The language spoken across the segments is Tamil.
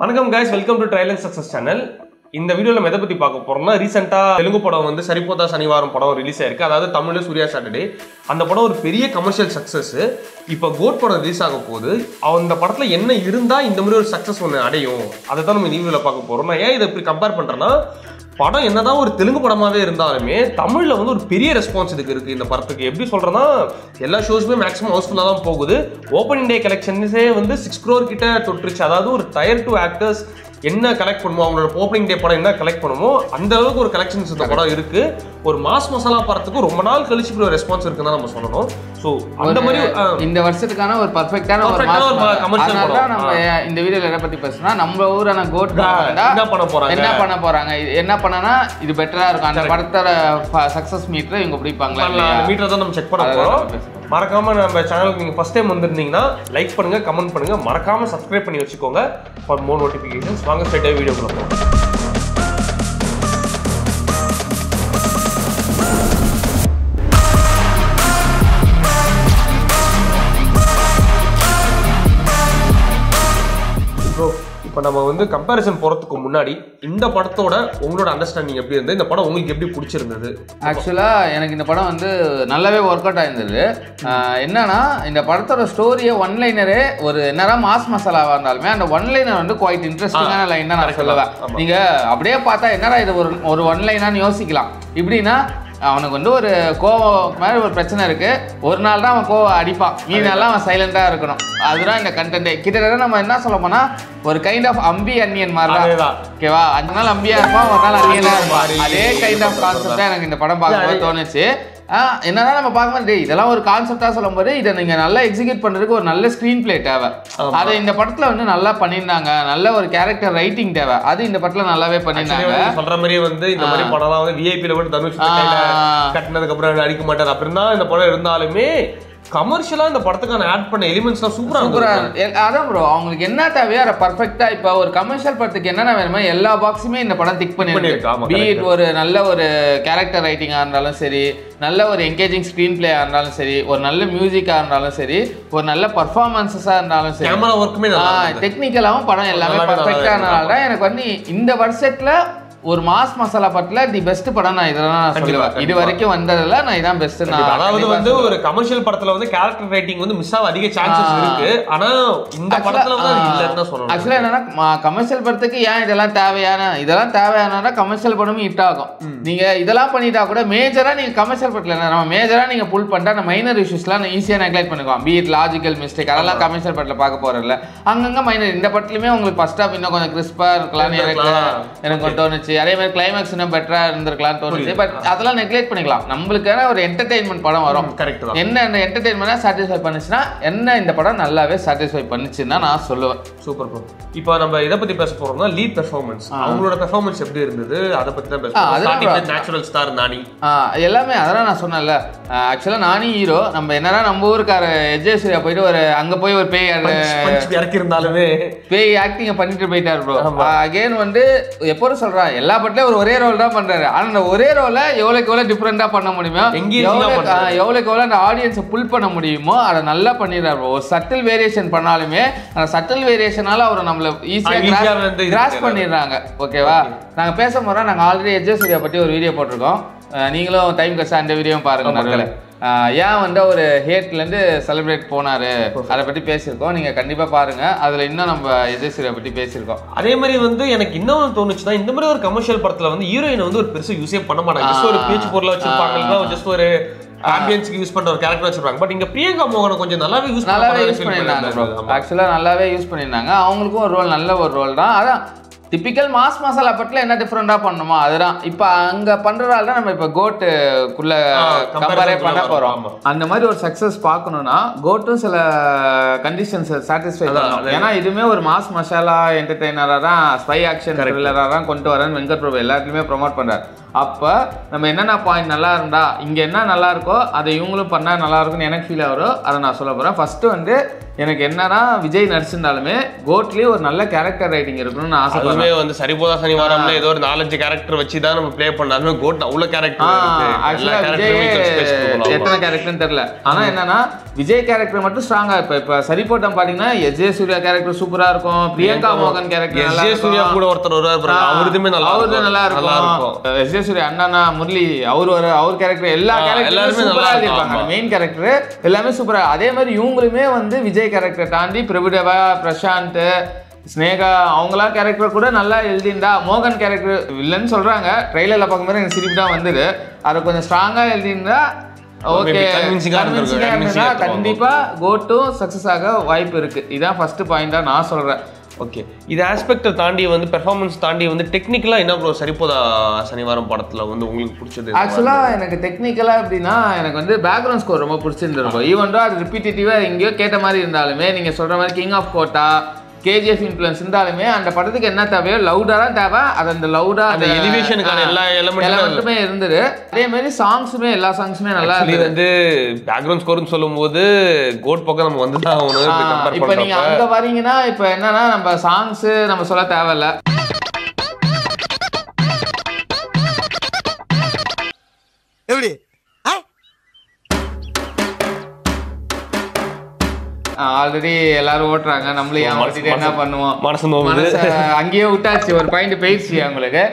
வணக்கம் guys welcome to trial and success channel இந்த வீடியோவில் நம்ம எதை பற்றி பார்க்க போறோம்னா ரீசெண்டாக தெலுங்கு படம் வந்து சரிபோதா சனிவாரம் படம் ரிலீஸ் ஆயிருக்கு அதாவது தமிழ் சூர்யா சாட்டர்டே அந்த படம் ஒரு பெரிய கமர்ஷியல் சக்ஸஸ் இப்போ கோட் படம் ரிலீஸ் ஆக போகுது அந்த படத்தில் என்ன இருந்தால் இந்த மாதிரி ஒரு சக்ஸஸ் ஒன்று அடையும் அதை தான் நம்ம வீடியோவில் பார்க்க போகிறோம் நான் ஏன் இதை இப்படி கம்பேர் பண்ணுறேன்னா படம் என்னதான் ஒரு தெலுங்கு படமாவே இருந்தாலுமே தமிழ்ல வந்து ஒரு பெரிய ரெஸ்பான்ஸ் இதுக்கு இருக்கு இந்த படத்துக்கு எப்படி சொல்றேன்னா எல்லா ஷோஸுமே மேக்ஸிமம் ஹவுஸ்ஃபுல்லாக தான் போகுது ஓப்பனிங் டே கலெக்ஷன்ஸே வந்து சிக்ஸ் க்ரோர் கிட்ட தொட்டுருச்சு அதாவது ஒரு டயர் டூ ஆக்டர்ஸ் என்ன கலெக்ட் பண்ணுமோ அவங்களோட ஓப்பனிங் டே படம் என்ன கலெக்ட் பண்ணுமோ அந்த அளவுக்கு ஒரு கலெக்ஷன்ஸ் இந்த படம் இருக்கு ஒரு மாஸ் மசாலா படத்துக்கு ரொம்ப நாள் கழிச்சு இப்படி ஒரு ரெஸ்பான்ஸ் இருக்குன்னு தான் நம்ம சொல்லணும் ஸோ அந்த மாதிரி ஆ, இந்த வருஷத்துக்கான ஒரு பர்ஃபெக்டான ஒரு Perfect ஆன ஒரு மாஸ் commercial அதனால தான் படம். நம்ம இந்த வீடியோல எதை பத்தி பேசுனா நம்ம ஊரான கோட் என்ன பண்ண போறாங்க என்ன பண்ண போறாங்க இது என்ன பண்ணனா இது பெட்டரா இருக்கும் அந்த படத்தோட சக்சஸ் மீட்டர் இவங்க பிடிப்பாங்களா பண்ணலாம். அந்த மீட்டரை தான் நம்ம செக் பண்ண அதுதான் போறோம் நம்ம பேச மறக்காம நம்ம சேனலுக்கு நீங்க ஃபர்ஸ்ட் டைம் வந்திருந்தீங்கன்னா லைக் பண்ணுங்க கமெண்ட் பண்ணுங்க மறக்காம சப்ஸ்கிரைப் பண்ணி வச்சுக்கோங்க ஃபார் மோர் நோட்டிஃபிகேஷன்ஸ் வாங்க ஸ்ட்ரைட்டாக வீடியோக்குள்ள போகலாம் ப்ரோ இப்போ நம்ம வந்து கம்பேரிசன் போறதுக்கு முன்னாடி இந்த படத்தோட உங்களோட அண்டர்ஸ்டாண்டிங் எப்படி இருந்தது இந்த படம் உங்களுக்கு எப்படி பிடிச்சிருந்தது ஆக்சுவலா எனக்கு இந்த படம் வந்து நல்லாவே ஒர்க் அவுட் ஆயிருந்தது ஆஹ் என்னன்னா இந்த படத்தோட ஸ்டோரியை ஒன் லைனரே ஒரு என்னதான் மாஸ் மசாலாவா இருந்தாலுமே அந்த ஒன் லைனர் வந்து குவாய்ட் இன்ட்ரெஸ்டிங்கான லைன் தான் நான் சொல்லுவேன் ஆமா. நீங்க அப்படியே பார்த்தா என்னடா இது ஒரு ஒரு ஒன் லைனான்னு யோசிக்கலாம் இப்படின்னா அவனுக்கு வந்து ஒரு கோவம் மாதிரி ஒரு பிரச்சனை இருக்கு ஒரு நாள் தான் அவன் கோவம் அடிப்பான் மீதி நாள்லாம் அவன் சைலண்டா இருக்கணும் அதுதான் இந்த கண்டென்ட்டே கிட்டத்தட்ட நம்ம என்ன சொல்ல போனா ஒரு கைண்ட் ஆஃப் அம்பி அன்னியன் மாதிரி தான் அதேதான். ஓகேவா அஞ்சு நாள் அம்பியா இருப்பான் ஒரு நாள் அன்னியனா இருப்பான் மாறி. அதே கைண்ட் ஆஃப் கான்செப்ட் தான் எனக்கு இந்த படம் பார்க்கும்போது தோணுச்சு ஆ, என்னதான் நம்ம பார்க்கும்போது டேய் இதெல்லாம் ஒரு கான்செப்டா சொல்லும்போது இதை நீங்க நல்லா எக்ஸிக்யூட் பண்றதுக்கு ஒரு நல்ல ஸ்க்ரீன் பிளே தேவை ஆமா. அதை இந்த படத்துல வந்து நல்லா பண்ணியிருந்தாங்க நல்ல ஒரு கேரக்டர் ரைட்டிங் தேவை அது இந்த படத்துல நல்லாவே Actually பண்ணியிருந்தாங்க வந்து நீங்க சொல்ற மாதிரியே வந்து இந்த மாதிரி படம்லாம் வந்து விஐபியில் கூட தனுஷ் கையில ஆ. கட்டினதுக்கு அப்புறம் அடிக்க மாட்டார் அப்படி தான் இந்த படம் இருந்தாலுமே கமர்ஷியலா இந்த படத்துக்கான ஆட் பண்ண எலிமெண்ட்ஸ்லாம் சூப்பரா சூப்பரா இருந்தது எ- அதான் ப்ரோ அவங்களுக்கு என்ன தேவையோ அதை பர்ஃபெக்டா இப்போ ஒரு கமர்ஷியல் படத்துக்கு என்னென்ன வேணுமோ எல்லா பாக்ஸுமே இந்த படம் திக் பண்ணிருக்கு, ஆமா, பண்ணிருக்கு பீட் ஒரு நல்ல ஒரு கேரக்டர் ரைட்டிங்கா இருந்தாலும் சரி நல்ல ஒரு என்கேஜிங் ஸ்க்ரீன் பிளேயா இருந்தாலும் சரி ஒரு நல்ல மியூசிக்கா இருந்தாலும் சரி ஒரு நல்ல பர்ஃபார்மன்ஸஸா இருந்தாலும் சரி கேமரா ஒர்க்குமே நல்லா இருந்தது. டெக்னிக்கலாவும் படம் எல்லாமே நல்லாவே நல்லா பர்ஃபெக்டானனால தான் எனக்கு வந்து இந்த வருஷத்துல ஒரு மாஸ் மசாலா படத்துல தி பெஸ்ட் படம் நான் இதெல்லாம் நான் கண்டிப்பா, சொல்லுவேன் இது கண்டிப்பா. வரைக்கும் வந்ததுல நான் இதான் பெஸ்ட் நான் அதாவது கண்டிப்பா வந்து ஒரு கமர்ஷியல் படத்துல வந்து கேரக்டர் ரைட்டிங் வந்து மிஸ் ஆக அதிக சான்சஸ் ஆ. இருக்கு ஆனா இந்த படத்துல வந்து அது இல்லைன்னு தான் சொல்லணும் ஆக்சுவலா என்னன்னா கமர்ஷியல் படத்துக்கு ஏன் இதெல்லாம் தேவையான இதெல்லாம் தேவையானா கமர்ஷியல் படமும் ஹிட் ஆகும் நீங்க இதெல்லாம் பண்ணிட்டா கூட மேஜரா நீங்க கமர்ஷியல் படத்துல என்ன நம்ம மேஜரா நீங்க புல் பண்ணிட்டா அந்த மைனர் இஷ்யூஸ்லாம் ஈஸியா நெக்லைட் பண்ணிக்குவோம் பீட் லாஜிக்கல் மிஸ்டேக் அதெல்லாம் கமர்ஷியல் படத்துல பார்க்க போறதில்ல அங்கங்க மைனர் இந்த படத்துலயுமே உங்களுக்கு ஃபர்ஸ்ட் ஆஃப் இன்னும் கொஞ்சம் கிறிஸ்பா இருக்கலாம்னு எனக்கு இருந்திருக்கலாம். எனக்கு தோணுச்சு அதே மாதிரி கிளைமேக்ஸ் இன்னும் பெட்டரா இருந்திருக்கலாம்னு தோணுச்சு பட் அதெல்லாம் நெக்லைட் பண்ணிக்கலாம் நம்மளுக்கான ஒரு என்டர்டைன்மெண்ட் படம் வரும் கரெக்ட் தான் என்ன அந்த என்டர்டைன்மெண்ட்டாக சாட்டிஸ்ஃபை பண்ணுச்சுன்னா என்ன இந்த படம் நல்லாவே சாட்டிஸ்ஃபை பண்ணுச்சுன்னு தான் நான் சொல்லுவேன் சூப்பர் ப்ரோ இப்போ நம்ம எதை பத்தி பேச போறோம்னா லீட் பெர்ஃபார்மன்ஸ் அவங்களோட பெர்ஃபார்மன்ஸ் எப்படி இருந்தது அதை பத்தி தான் பேச ஆ, அதெல்லாம் ஸ்டார்டிங் நேச்சுரல் ஸ்டார் நானி ஆ, எல்லாமே அதெல்லாம் நான் சொன்னேன்ல ஆக்சுவலாக நானே ஹீரோ நம்ம என்னதான் நம்ம ஊருக்கார எஜே சூர்யா போயிட்டு ஒரு அங்கே போய் ஒரு பேய் ஆடு- பஞ்ச் இறக்கி இருந்தாலுமே பேய் ஆக்டிங்கை பண்ணிட்டு போயிட்டார் ப்ரோ அகைன் வந்து எப்போதும் சொல்றான் எல்லா படத்துலயும் ஒரு ஒரே ரோல் தான் பண்றாரு ஆனா அந்த ஒரே ரோலை எவ்வளோக்கு எவ்வளோ டிஃப்ரெண்டா பண்ண முடியுமோ Engaging ஆ எவ்வளோக்கு பண்றாரு. ஆ, எவ்வளோக்கு எவ்வளோ அந்த ஆடியன்ஸை புல் பண்ண முடியுமோ அதை நல்லா பண்ணிடுறாரு bro. ஒரு சட்டில் வேரியேஷன் பண்ணாலுமே அந்த சட்டில் வேரியேஷனால அவரை நம்மள easy ஆ வந்து ஈஸியாக இது கிராஸ் பண்ணிடுறாரு. பண்ணிடுறாங்க ஓகேவா நாங்க பேச போறோம் நாங்க ஆல்ரெடி எஜே சூர்யா பத்தி ஒரு வீடியோ போட்டிருக்கோம் அஹ் நீங்களும் டைம் கட்சா அந்த வீடியோவும் பாருங்க ஆமா, நடுவில் ஏன் வந்து ஒரு ஹேட்லேருந்து செலிப்ரேட் போனாரு அதை பத்தி பேசியிருக்கோம் நீங்க கண்டிப்பா பாருங்க அதுல இன்னும் நம்ம எஜே சூர்யா பத்தி பேசியிருக்கோம் அதே மாதிரி வந்து எனக்கு இன்னும் தோணுச்சுன்னா இந்த மாதிரி ஒரு கமர்ஷியல் படத்துல வந்து ஹீரோயின் வந்து ஒரு பெருசா யூஸே பண்ண மாட்டாங்க ஜஸ்ட் ஒரு பேச்சு பொருளை வச்சிருப்பாங்க இல்லைன்னா ஜஸ்ட் ஒரு ஆம்பியன்ஸ்க்கு யூஸ் பண்ற ஒரு கேரக்டர் வச்சிருப்பாங்க பட் இங்க பிரியங்கா மோகனை கொஞ்சம் நல்லாவே யூஸ் நல்லாவே யூஸ் பண்ணியிருந்தாங்க ப்ரோ ஆக்சுவலாக நல்லாவே யூஸ் பண்ணியிருந்தாங்க அவங்களுக்கும் ஒரு ரோல் நல்ல ஒரு ரோல் தான் அதான் டிப்பிக்கல் மாஸ் மசாலா பட்டில் என்ன டிஃப்ரெண்டாக பண்ணணுமோ அதுதான் இப்போ அங்கே பண்ணுறதால தான் நம்ம இப்போ கோட்டுக்குள்ளே comparison கம்பேரே குள்ள பண்ண வரோம், போகிறோம் ஆமா. அந்த மாதிரி ஒரு சக்ஸஸ் பார்க்கணுன்னா கோட்டும் சில கண்டிஷன்ஸை சாட்டிஸ்ஃபை அதான், பண்ணணும் அது- ஏன்னா இதுவுமே ஒரு மாஸ் மசாலா என்டர்டெய்னராக தான் ஸ்பை ஆக்ஷன் த்ரில்லராக தான் கொண்டு வரேன்னு வெங்கட் பிரபு எல்லாத்துலேயுமே ப்ரொமோட் பண்ணுறாரு அப்போ நம்ம என்னென்ன பாயிண்ட் நல்லா இருந்தா இங்கே என்ன நல்லா இருக்கோ அதை இவங்களும் பண்ணால் நல்லா இருக்கும்னு எனக்கு ஃபீல் ஆகிறோம் அதை நான் சொல்ல போகிறேன் ஃபஸ்ட்டு வந்து எனக்கு என்னன்னா விஜய் நடிச்சிருந்தாலுமே கோட்லேயே ஒரு நல்ல கேரக்டர் ரைட்டிங் இருக்கணும்னு நான் ஆசைப்படுறேன் அதுவுமே வந்து சரிபோதா சனிவாரம்ல ஏதோ ஒரு நாலஞ்சு கேரக்டர் வச்சு தான் நம்ம ப்ளே பண்ணாலுமே கோட் அவ்வளவு கேரக்டர் இருக்கு எல்லா ஆக்சுவலா கேரக்டருமே விஜய் ஸ்பேஸ் கொடுக்கணும் எத்தனை கேரக்டர்னு தெரியல ஆனா என்னன்னா விஜய் கேரக்டர் மட்டும் ஸ்ட்ராங்கா இப்ப இப்ப சரிப்போட்டம் பாத்தீங்கன்னா எஸ் ஜே சூர்யா கேரக்டர் சூப்பரா இருக்கும் பிரியங்கா மோகன் கேரக்டர் எஸ் நல்லா ஜே சூர்யா இருக்கும் கூட ஒருத்தர் வருவார் பாருங்க அவருதுமே நல்லா அவருது இருக்கும் நல்லா நல்லா இருக்கும் இருக்கும் எஸ் ஜே சூர்யா அண்ணா முரளி அவர் வர அவர் கேரக்டர் எல்லா ஆ, கேரக்டரும் எல்லாருமே நல்லா சூப்பரா இருக்கும், எழுதிருப்பாங்க ஆமா. மெயின் கேரக்டர் எல்லாமே சூப்பரா அதே மாதிரி இவங்களுமே வந்து விஜய் கேரக்டர் தாண்டி பிரபுதேவா பிரசாந்த் ஸ்னேகா அவங்களாம் கேரக்டர் கூட நல்லா எழுதியிருந்தா மோகன் கேரக்டர் இல்லைன்னு சொல்றாங்க ட்ரெய்லரில் பார்க்கும்போது எனக்கு சிரிப்பு தான் வந்தது அதை கொஞ்சம் ஸ்ட்ராங்கா எழுதியிருந்தா ஓகே Maybe convincing-ஆ இருந்திருக்கும், convincing-ஆ கண்டிப்பா கண்டிப்பா கோட்டு சக்சஸ் ஆக வாய்ப்பு இருக்கு இதான் ஃபர்ஸ்ட் பாயிண்டா நான் சொல்றேன் ஓகே இது ஆஸ்பெக்டை தாண்டி வந்து பெர்ஃபார்மன்ஸ் தாண்டி வந்து டெக்னிக்கலா என்ன ப்ரோ சரிபோதா சனிவாரம் படத்துல வந்து உங்களுக்கு பிடிச்சது ஆக்சுவலா எனக்கு டெக்னிக்கலா எப்படின்னா எனக்கு வந்து பேக்ரவுண்ட் ஸ்கோர் ரொம்ப பிடிச்சிருந்திருக்கும் ஈவன் அது ரிப்பீட்டேட்டிவா எங்கேயோ கேட்ட மாதிரி இருந்தாலுமே நீங்க சொல்ற மாதிரி King of Kotha KGF influence இருந்தாலுமே அந்த படத்துக்கு என்ன தேவையோ லவுடா தான் தேவை அது அந்த லவுடா அந்த elevationக்கான எல்லா element-மே எலமெண்ட்டுமே இருந்தது அதே மாதிரி சாங்ஸுமே எல்லா சாங்ஸுமே நல்லா Actually இருந்தது வந்து பேக்ரவுண்ட் ஸ்கோர்னு சொல்லும்போது கோட் பக்கம் நம்ம வந்து தான் ஆகணும் இப்படி compare இப்போ நீங்க பண்றப்ப. அங்க வரீங்கன்னா இப்போ என்னன்னா நம்ம சாங்ஸ் நம்ம சொல்ல தேவையில்ல எப்படி ஆ ஆல்ரெடி எல்லாரும் ஓட்டுறாங்க நம்மளே ஏன் மனசு- ஓட்டிட்டு என்ன மனசு- பண்ணுவோம் மனசு நோவுது. மனச அங்கேயே விட்டாச்சு ஒரு பாயிண்ட் போயிடுச்சு அவங்களுக்கு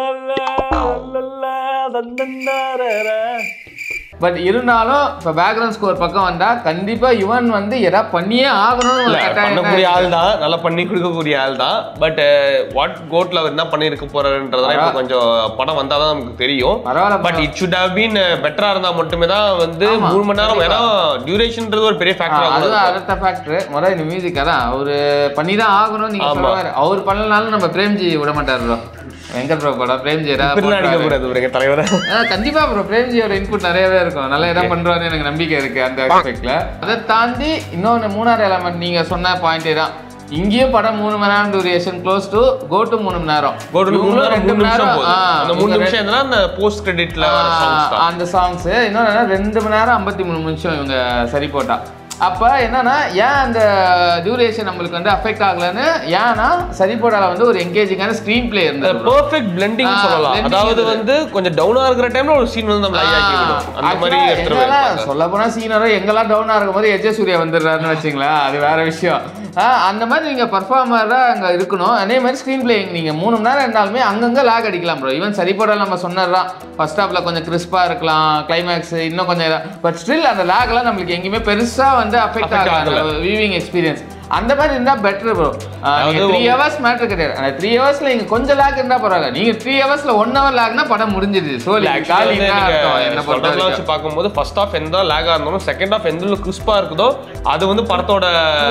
பட் இருந்தாலும் இப்போ பேக்ரவுண்ட் ஸ்கோர் பக்கம் வந்தா கண்டிப்பா இவன் வந்து எதாவது பண்ணியே ஆகணும்னு ஒரு இல்ல, கட்டாயம் பண்ணக்கூடிய தான் ஆள் தான் நல்லா பண்ணி கொடுக்கக்கூடிய ஆள் தான் பட் வாட் கோட்ல அவர் என்ன பண்ணிருக்க போறாருன்றதெல்லாம் இப்போ கொஞ்சம் படம் வந்தாதான் நமக்கு தெரியும் பரவாயில்ல but it should have been பெட்டரா இருந்தா மட்டுமே தான் வந்து ஆமா, மூணு மணி நேரம் ஏன்னா டியூரேஷன்ன்றது ஒரு பெரிய ஆ, ஃபேக்டர் அதுதான் அடுத்த ஃபேக்டர் முதல்ல இந்த மியூசிக் அதான் அவரு பண்ணி தான் ஆகணும் நீங்க ஆமா. சொல்ற மாதிரி அவர் பண்ணலனாலும் நம்ம பிரேம்ஜி விட மாட்டார் ப்ரோ வெங்கட் ப்ரோ படம் பிரேம்ஜி ஏதாவது இப்படிலாம் அடிக்க போட்டுருவாரு. கூடாது பாருங்க தலைவரை ஆ, கண்டிப்பா ப்ரோ பிரேம்ஜியோட இன்புட் நிறையவே இருக்கும் நல்லா இடம் பண்றாருன்னு எனக்கு நம்பிக்கை இருக்கு அந்த ஆஸ்பெக்ட்ல அதை தாண்டி இன்னொன்னு மூணாவது எலமெண்ட் நீங்க சொன்ன பாயிண்டே தான் இங்கேயும் படம் மூணு மணி நேரம் duration close to go to மூணு மணி நேரம் கோட் மூணு இவங்களும் நேரம் ரெண்டு மூணு மணி நிமிஷம் நேரம் போகுது ஆ, அந்த மூணு இவங்க நிமிஷம் எதுனா அந்த போஸ்ட் கிரெடிட்ல வர songs தான் அந்த சாங்ஸ் இன்னொன்று ரெண்டு மணி நேரம் ஐம்பத்தி மூணு நிமிஷம் இவங்க சரி போட்டா அப்போ என்னன்னா ஏன் அந்த டியூரேஷன் நம்மளுக்கு வந்து அஃபெக்ட் ஆகலன்னு ஏன்னா சரி போட்டால வந்து ஒரு என்கேஜிங்கான ஸ்க்ரீன் பிளே இருந்தது bro. பெர்ஃபெக்ட் பிளெண்டிங் ஆ, சொல்லலாம் blending அதாவது இருந்தது. வந்து கொஞ்சம் டவுனா இருக்கிற டைம்ல ஒரு சீன் வந்து நம்ம லைக் ஆக்கி விடும் அந்த மாதிரி Actually, எடுத்துட்டு எங்கெல்லாம் போயிருப்பாங்க. சொல்ல போனா சீனரோ எங்கெல்லாம் டவுனா இருக்கும் போது எஜே சூர்யா வந்துடுறாருன்னு வச்சுங்களேன் அது வேற விஷயம் ஆ, அந்த மாதிரி நீங்க பர்ஃபார்மரா அங்க இருக்கணும் அதே மாதிரி ஸ்க்ரீன் பிளே நீங்க மூணு மணி நேரம் இருந்தாலுமே அங்கங்க லாக் அடிக்கலாம் ப்ரோ ஈவன் சரி போட நம்ம சொன்னதுதான் ஃபர்ஸ்ட் ஹாப்ல கொஞ்சம் கிறிஸ்பா இருக்கலாம் கிளைமேக்ஸ் இன்னும் கொஞ்சம் பட் ஸ்டில் அந்த lag எல்லாம் நம்மளுக்கு எங்கேயுமே பெருசா வந்து அஃபெக்ட் Affect ஆகல ஆகல. வியூவிங் எக்ஸ்பீரியன்ஸ் அந்த மாதிரி இருந்தா பெட்டர் ப்ரோ அதாவது த்ரீ ஹவர்ஸ் மேட்டர் கிடையாது அந்த த்ரீ ஹவர்ஸ்ல நீங்க கொஞ்சம் லேக் இருந்தா பரவாயில்ல நீங்க த்ரீ ஹவர்ஸ்ல ஒன் ஹவர் லேக்னா படம் முடிஞ்சிருது ஸோ இல்ல, actually வந்து என்ன நீங்க பொறுத்த சொல்றதெல்லாம் வரைக்கும். வச்சு பார்க்கும்போது ஃபர்ஸ்ட் ஆஃப் எந்த லேகா இருந்தாலும் செகண்ட் ஆஃப் எந்த கிறிஸ்பா இருக்குதோ அது வந்து படத்தோட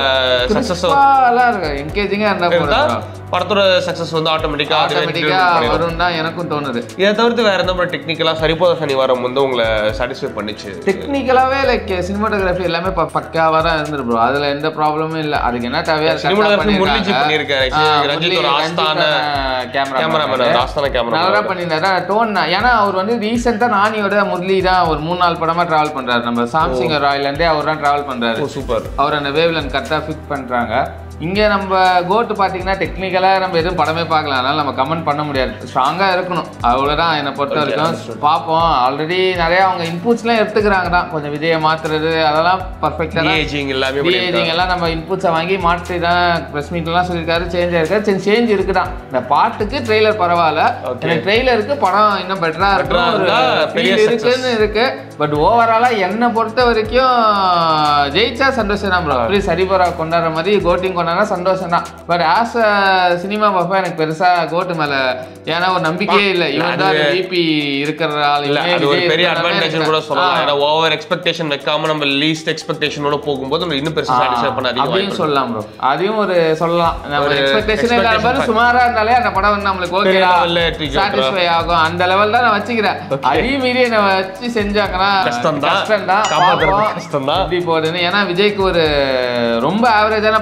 சக்சஸ் கிறிஸ்பாலாம் இருக்கு என்கேஜிங்கா இருந்தா இருந்தா போதும் படத்தோட சக்சஸ் வந்து ஆட்டோமேட்டிக்கா ஆட்டோமேட்டிக்கா வரும் தான் எனக்கும் தோணுது இதை தவிர்த்து வேற எந்த மாதிரி டெக்னிக்கலா சரிபோத சனிவாரம் வந்து உங்களை சாட்டிஸ்ஃபை பண்ணிச்சு டெக்னிக்கலாவே லைக் சினிமாட்டோகிராஃபி எல்லாமே ப- பக்காவா தான் இருந்துரு ப்ரோ அதுல எந்த ப்ராப்ளமும் இல்ல அதுக்கு என்ன தேவையா Cinematography முரளிஜி பண்ணியிருக்காரு. ரஞ்சித் ஒரு ஆஸ்தான cameraman, ஒரு ஆஸ்தான cameraman. நல்லா பண்ணியிருந்தாரு டோன் ஏன்னா அவர் வந்து ரீசெண்டா நானியோட முரளி தான் ஒரு மூணு நாலு படமா டிராவல் பண்றாரு நம்ம சாம்சங் ராயில இருந்தே அவர் தான் டிராவல் பண்றாரு ஓ சூப்பர் அவர் அந்த வேவ்லன் கரெக்டாக ஃபிக்ஸ் பண்ணுறாங்க இங்கே நம்ம கோட்டு பார்த்தீங்கன்னா டெக்னிக்கலாக நம்ம எதுவும் படமே பார்க்கலாம் அதனால நம்ம கமெண்ட் பண்ண முடியாது ஸ்ட்ராங்காக இருக்கணும் அவ்வளோதான் என்னை பொறுத்த வரைக்கும் பார்ப்போம் ஆல்ரெடி நிறைய அவங்க இன்புட்ஸ்லாம் எடுத்துக்கிறாங்க தான் கொஞ்சம் விஜயை மாத்துறது அதெல்லாம் பர்ஃபெக்டாக ஏஜிங் எல்லாமே டிஏஜிங் எல்லாம் நம்ம இன்புட்ஸை வாங்கி மாற்றி தான் ப்ரெஸ் மீட்லாம் சொல்லியிருக்காரு சேஞ்ச் ஆயிருக்காரு சரி சேஞ்ச் இருக்குதான் இந்த பாட்டுக்கு ட்ரெய்லர் பரவாயில்ல Okay. எனக்கு ட்ரெய்லருக்கு படம் இன்னும் பெட்டராக Better ஆ இருக்கும் ஒரு இருந்தா பெரிய feel success. இருக்குன்னு இருக்கு பட் ஓவராலா என்னை பொறுத்த வரைக்கும் ஜெயிச்சா சந்தோஷம் தான் ப்ரோ அப்படி சரிபரா கொண்டாடுற மாதிரி கோட்டிங் கொண்டாடுறா சந்தோஷம் தான் பட் ஆஸ் அ சினிமா பஃபா எனக்கு பெருசா கோட்டு மேல ஏன்னா ஒரு நம்பிக்கையே இல்லை இவன் தான் விபி இருக்கிற ஆள் இல்ல இவனே அது ஒரு விஜய் பெரிய இருக்கிற மாதிரி அட்வான்டேஜ் கூட எனக்கு- சொல்லலாம் ஆ. ஏன்னா ஓவர் எக்ஸ்பெக்டேஷன் வைக்காம நம்ம லீஸ்ட் எக்ஸ்பெக்டேஷனோட போகும்போது நம்ம இன்னும் பெருசா சாட்டிஸ்ஃபை பண்ண அதிக அதையும் வாய்ப்பு சொல்லலாம் ப்ரோ அதையும் ஒரு சொல்லலாம் நம்ம ஒரு எக்ஸ்பெக்டேஷன் இல்லாத expectation மாதிரி சுமாரா இருந்தாலே அந்த படம் வந்து நம்மளுக்கு பெரிய ஓகே level ல தூக்கி சாட்டிஸ்ஃபை ஆகும் அந்த லெவல் தான் நான் வச்சுக்கிறேன் அதையும் மீறி என்ன வச்சு செஞ்சாங்கன்னா கஷ்டம்தான். கஷ்டம் தான் காப்பாத்துறது பார்ப்போம். கஷ்டம்தான். எப்படி போகுதுன்னு ஏன்னா விஜய்க்கு ஒரு ரொம்ப ஆவரேஜான படம் எல்லாமே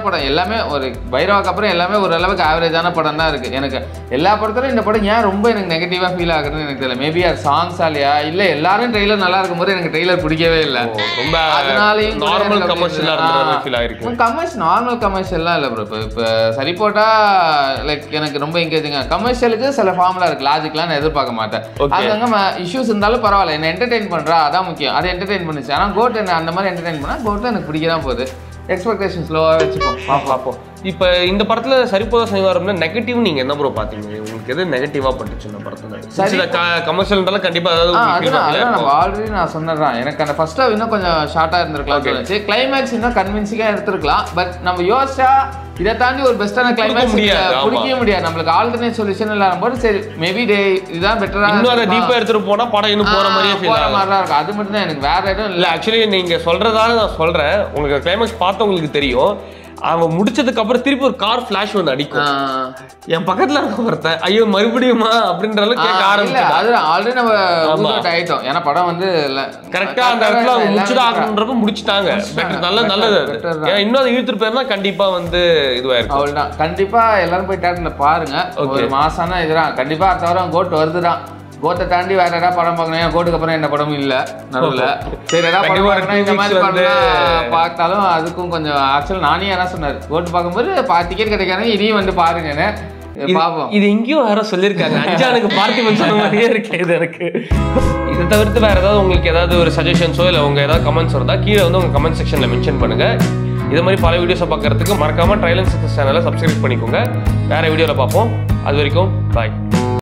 எல்லாமே ஒரு பைரவாக்கு அப்புறம் எல்லாமே ஓரளவுக்கு ஆவரேஜான படம் தான் இருக்கு எனக்கு எல்லா படத்துலையும் இந்த படம் ஏன் ரொம்ப எனக்கு நெகட்டிவாக ஃபீல் ஆகுதுன்னு எனக்கு தெரியல மேபி அது சாங்ஸ் இல்லையா இல்லை எல்லாரும் ட்ரெய்லர் நல்லா இருக்கும்போது எனக்கு ட்ரெய்லர் பிடிக்கவே இல்லை ரொம்ப அதனாலயும் கூட நார்மல் எனக்கு கமர்ஷியலா அப்படி இருந்த இருந்தது. ஃபீல் ஆயிருக்கு கமர்ஷியல் நார்மல் கமர்ஷியல்லாம் இல்லை ப்ரோ இப்போ இப்போ சரி போட்டா லைக் எனக்கு ரொம்ப எங்கேஜிங்க கமர்ஷியலுக்கு சில ஃபார்முலா இருக்கு லாஜிக்லாம் நான் எதிர்பார்க்க மாட்டேன் Okay. அங்கங்க இஷ்யூஸ் இருந்தாலும் பரவாயில்ல என்ன என்டர்டெயின் பண்றா அதான் முக்கியம் அது என்டர்டெயின் பண்ணுச்சு ஆனால் கோட் என்ன அந்த மாதிரி என்டர்டெயின் பண்ணா கோட்ல எனக்கு பிடிக்க தான் போகுது எக்ஸ்பெக்டேஷன் ஸ்லோவாக வச்சுப்போம் பார்ப்போம் பார்ப்போம் இப்போ இந்த படத்துல சரிபோதா சனிவாரம்ல நெகட்டிவ் நீங்க என்ன ப்ரோ பாத்தீங்க உங்களுக்கு எது நெகட்டிவா பட்டுச்சு இந்த படத்துல சரி. சில கமர்ஷியல்னால கண்டிப்பா ஏதாவது ஆ உங்களுக்கு feel அதுதான் ஆகல அதுதான் இருக்கும். நம்ம ஆல்ரெடி நான் சொன்னதான் எனக்கு அந்த ஃபர்ஸ்ட் ஹாஃப் இன்னும் கொஞ்சம் ஷார்ட்டாக இருந்திருக்கலாம் தோணுச்சு கிளைமேக்ஸ் இன்னும் கன்வின்சிங்காக எடுத்திருக்கலாம் பட் நம்ம யோசிச்சா இதை தாண்டி ஒரு பெஸ்ட்டான கிளைமேக்ஸ் முடியாது, ஆமா. பிடிக்கவே முடியாது நம்மளுக்கு ஆல்டர்னேட் சொல்யூஷன் இல்லாத போது சரி மேபி டே இதுதான் பெட்டரா இன்னும் அதை டீப்பா எடுத்துட்டு போனா படம் இன்னும் போற மாதிரியே ஃபீல் போற ஆகும் மாதிரி தான் இருக்கும் அது மட்டும் தான் எனக்கு வேற எதுவும் இல்ல இல்லை ஆக்சுவலி நீங்க சொல்றதால நான் சொல்றேன் உங்களுக்கு கிளைமேக்ஸ் பார்த்தவங்களுக்கு தெரியும் அவன் முடிச்சதுக்கு அப்புறம் திருப்பி ஒரு கார் ஃபிளாஷ் வந்து அடிக்கும் என் பக்கத்துல இருக்க ஒருத்தன் ஐயோ மறுபடியுமா அப்படின்ற அளவுக்கு கேட்க இல்ல ஆரம்பிச்சு அது ஆல்ரெடி நம்ம ஆமா. ஊரோட் ஆயிட்டோம் ஏன்னா படம் வந்து இல்ல கரெக்டா அந்த இடத்துல அவங்க முடிச்சுதான் ஆகணுன்றப்ப முடிச்சிட்டாங்க பெட்டர் நல்ல நல்லது அது. better தான். ஏன்னா இன்னும் அதை இழுத்துட்டு போயிருந்தா கண்டிப்பா வந்து இதுவாயிருக்கும் அவ்வளவுதான் கண்டிப்பா எல்லாரும் போய் தேட்டர்ல பாருங்க Okay. ஒரு மாசான இதுதான் கண்டிப்பா அடுத்த வாரம் கோட் வருதுதான் கோட்டை தாண்டி வேற ஏதாவது படம் பார்க்கணும் ஏன் கோட்டுக்கு அப்புறம் எந்த படமும் இல்ல நடுவுல சரி ஏதாவது படம் கண்டிப்பா பார்க்கணும் இந்த two மாதிரி weeks படம் வந்து- பார்த்தாலும் அதுக்கும் கொஞ்சம் ஆக்சுவல் நானே என்ன சொன்னார் கோட்டு பார்க்கும்போது பா டிக்கெட் கிடைக்காது இனியும் வந்து பாருங்கன்னு இது- பார்ப்போம் இது எங்கேயும் யாரோ சொல்லியிருக்காங்க அஞ்சானுக்கு பார்த்திபன் சொன்ன மாதிரியே இருக்கு இது எனக்கு இதை தவிர்த்து வேற ஏதாவது உங்களுக்கு ஏதாவது ஒரு சஜஷன்ஸோ இல்லை உங்க ஏதாவது கமெண்ட்ஸ் இருந்தா கீழே வந்து உங்க கமெண்ட் செக்ஷன்ல மென்ஷன் பண்ணுங்க இது மாதிரி பல வீடியோஸை பார்க்கறதுக்கு மறக்காம ட்ரைலன் சக்சஸ் சேனலை சப்ஸ்கிரைப் பண்ணிக்கோங்க வேற வீடியோவில் பார்ப்போம் அது வரைக்கும் பாய்